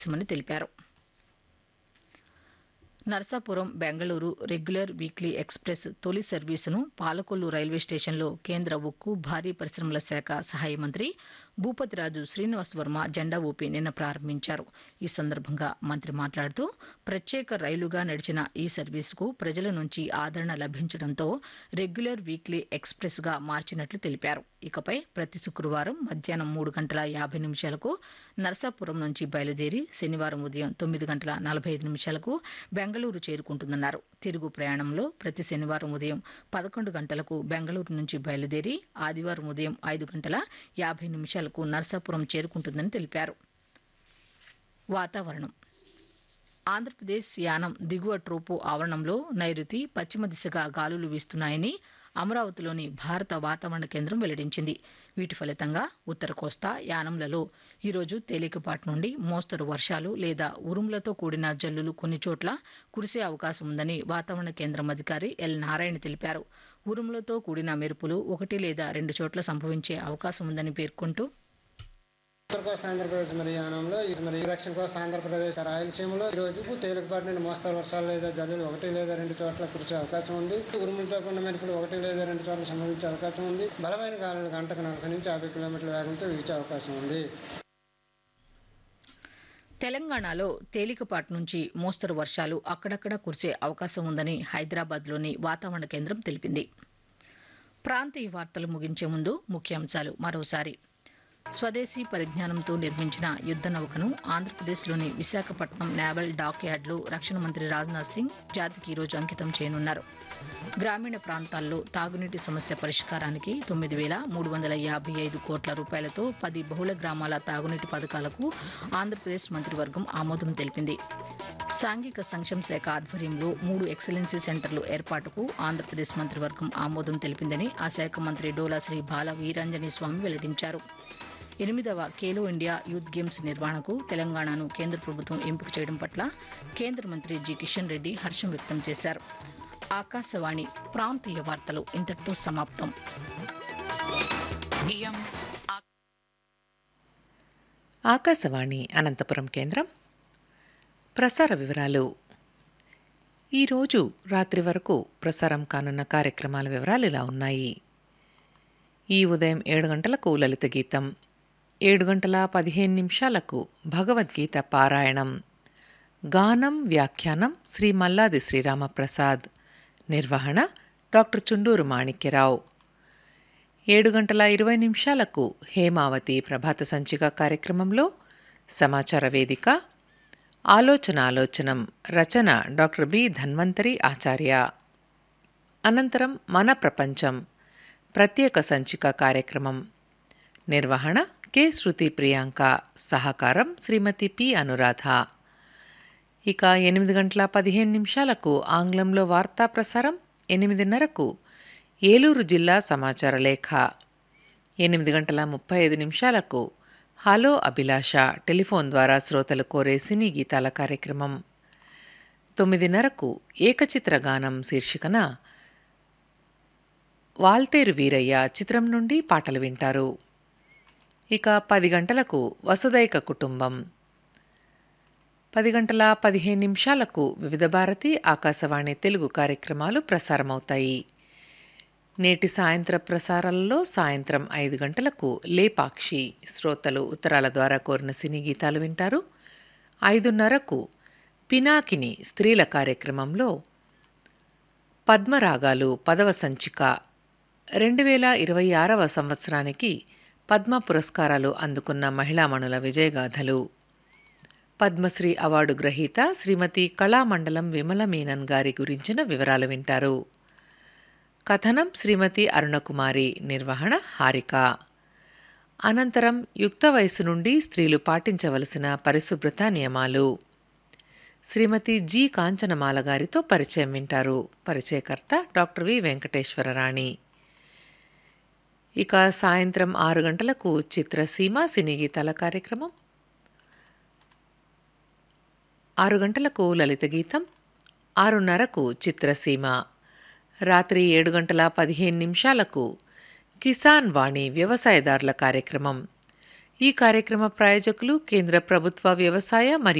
మని తెలిపారు Narasapuram Bengaluru regular weekly express తొలి సర్వీసును పాలకొల్లు రైల్వే స్టేషన్లో కేంద్ర ఉక్కు భారీ పరిశ్రమల శాఖ సహాయ మంత్రి భూపతిరాజు శ్రీనివాస్ వర్మ జెండా ఊపి నిన్న ప్రారంభించారు ఈ సందర్భంగా మంత్రి మాట్లాడుతూ ప్రత్యేక రైలుగా నడిచిన ఈ సర్వీసుకు ప్రజల నుంచి ఆదరణ లభించడంతో రెగ్యులర్ వీక్లీ ఎక్స్ప్రెస్గా మార్చినట్లు తెలిపారు ఇకపై ప్రతి శుక్రవారం మధ్యాహ్నం మూడు గంటల యాభై నిమిషాలకు నరసాపురం నుంచి బయలుదేరి శనివారం ఉదయం తొమ్మిది గంటల నలభై ఐదు నిమిషాలకు బెంగళూరు చేరుకుంటుందన్నారు తిరుగు ప్రయాణంలో ప్రతి శనివారం ఉదయం పదకొండు గంటలకు బెంగళూరు నుంచి బయలుదేరి ఆదివారం ఉదయం ఐదు గంటల యాభై నిమిషాలకు నరసాపురం చేరుకుంటుందని తెలిపారు వాతావరణం ఆంధ్రప్రదేశ్ యానం దిగువ ట్రోపు ఆవరణంలో నైరుతి పశ్చిమ దిశగా గాలులు వీస్తున్నాయని అమరావతిలోని భారత వాతావరణ కేంద్రం వెల్లడించింది వీటి ఫలితంగా ఉత్తర కోస్తా యానంలలో ఈరోజు తేలికపాటి నుండి మోస్తరు వర్షాలు లేదా ఉరుములతో కూడిన జల్లులు కొన్ని చోట్ల కురిసే అవకాశం ఉందని వాతావరణ కేంద్రం అధికారి ఎల్ నారాయణ తెలిపారు ఉరుములతో కూడిన మెరుపులు ఒకటి లేదా రెండు చోట్ల సంభవించే అవకాశం ఉందని పేర్కొంటూ ఉత్తర కోస్తా ఆంధ్రప్రదేశ్ మరి యానంలో ఇది మరి దక్షిణ కోస్తా ఆంధ్రప్రదేశ్ రాయలసీమలో ఈ రోజుకు తేలికపాటి నుండి మోస్తరు వర్షాలు లేదా జల్లులు ఒకటి లేదా రెండు చోట్ల కురిసే అవకాశం ఉంది ఉరుములతో కూడిన మెరుపులు ఒకటి లేదా రెండు చోట్ల సంభవించే అవకాశం ఉంది బలమైన గాలులు గంటకు నలభై నుంచి యాభై కిలోమీటర్ల వేగంతో వీచే అవకాశం ఉంది తెలంగాణలో తేలికపాటి నుంచి మోస్తరు వర్షాలు అక్కడక్కడ కురిసే అవకాశం ఉందని హైదరాబాద్లోని వాతావరణ కేంద్రం తెలిపింది ప్రాంతీయ వార్తలు ముగించే ముందు ముఖ్యాంశాలు మరోసారి స్వదేశీ పరిజ్ఞానంతో నిర్మించిన యుద్ధ నౌకను ఆంధ్రప్రదేశ్లోని విశాఖపట్నం నేవల్ డాక్ యార్డ్లో రక్షణ మంత్రి రాజ్నాథ్ సింగ్ జాతికి ఈరోజు అంకితం చేయనున్నారు గ్రామీణ ప్రాంతాల్లో తాగునీటి సమస్య పరిష్కారానికి తొమ్మిది వేల మూడు వందల యాభై ఐదు కోట్ల రూపాయలతో పది బహుళ గ్రామాల తాగునీటి పథకాలకు ఆంధ్రప్రదేశ్ మంత్రివర్గం ఆమోదం తెలిపింది సాంఘిక సంక్షేమ శాఖ ఆధ్వర్యంలో మూడు ఎక్సలెన్సీ సెంటర్లు ఏర్పాటుకు ఆంధ్రప్రదేశ్ మంత్రివర్గం ఆమోదం తెలిపిందని ఆ శాఖ మంత్రి డోలా శ్రీ బాల వీరాంజనేయ స్వామి వెల్లడించారు ఎనిమిదవ ఖేలో ఇండియా యూత్ గేమ్స్ నిర్వహణకు తెలంగాణను కేంద్ర ప్రభుత్వం ఎంపిక చేయడం పట్ల కేంద్ర మంత్రి జి కిషన్ రెడ్డి హర్షం వ్యక్తం చేశారు ఆకాశవాణి ప్రాంతీయ వార్తలు ఇంతటితో సమాప్తం ఆకాశవాణి అనంతపురం కేంద్రం ప్రసార వివరాలు ఈరోజు రాత్రి వరకు ప్రసారం కానున్న కార్యక్రమాల వివరాలు ఇలా ఉన్నాయి ఈ ఉదయం ఏడు గంటలకు లలిత గీతం ఏడు గంటల పదిహేను నిమిషాలకు భగవద్గీత పారాయణం గానం వ్యాఖ్యానం శ్రీ మల్లాది శ్రీరామప్రసాద్ నిర్వహణ డాక్టర్ చుండూరు మాణిక్యరావు ఏడు గంటల ఇరవై నిమిషాలకు హేమావతి ప్రభాత సంచిక కార్యక్రమంలో సమాచార వేదిక ఆలోచన ఆలోచనం రచన డాక్టర్ బి ధన్వంతరి ఆచార్య అనంతరం మన ప్రపంచం ప్రత్యేక సంచిక కార్యక్రమం నిర్వహణ కె శృతి ప్రియాంక సహకారం శ్రీమతి పి అనురాధ ఇక ఎనిమిది గంటల పదిహేను నిమిషాలకు ఆంగ్లంలో వార్తా ప్రసారం ఎనిమిదిన్నరకు ఏలూరు జిల్లా సమాచార లేఖ ఎనిమిది గంటల ముప్పై ఐదు నిమిషాలకు హలో అభిలాష టెలిఫోన్ ద్వారా శ్రోతలు కోరే సినీ గీతాల కార్యక్రమం తొమ్మిదిన్నరకు ఏకచిత్ర గానం శీర్షికన వాల్తేరు వీరయ్య చిత్రం నుండి పాటలు వింటారు ఇక పది గంటలకు వసుదైక కుటుంబం పది గంటల పదిహేను నిమిషాలకు వివిధ భారతి ఆకాశవాణి తెలుగు కార్యక్రమాలు ప్రసారమవుతాయి నేటి సాయంత్ర ప్రసారాలలో సాయంత్రం ఐదు గంటలకు లేపాక్షి శ్రోతలు ఉత్తరాల ద్వారా కోరిన సినీ గీతాలు వింటారు ఐదున్నరకు పినాకిని స్త్రీల కార్యక్రమంలో పద్మరాగాలు పదవ సంచిక రెండు వేల ఇరవై ఆరవ సంవత్సరానికి పద్మ పురస్కారాలు అందుకున్న మహిళామణుల విజయగాథలు పద్మశ్రీ అవార్డు గ్రహీత శ్రీమతి కళామండలం విమల మీనన్ గారి గురించిన వివరాలు వింటారు కథనం శ్రీమతి అరుణకుమారి నిర్వహణ హారిక అనంతరం యుక్త వయసు నుండి స్త్రీలు పాటించవలసిన పరిశుభ్రత నియమాలు శ్రీమతి జి కాంచనమాల గారితో పరిచయం వింటారు పరిచయకర్త డాక్టర్ వి వెంకటేశ్వరరాణి ఇక సాయంత్రం ఆరు గంటలకు చిత్రసీమ సినీ గీతాల కార్యక్రమం ఆరు గంటలకు లలిత గీతం ఆరున్నరకు చిత్రసీమ రాత్రి ఏడు గంటల పదిహేను నిమిషాలకు కిసాన్ వాణి వ్యవసాయదారుల కార్యక్రమం ఈ కార్యక్రమ ప్రాయోజకులు కేంద్ర ప్రభుత్వ వ్యవసాయ మరియు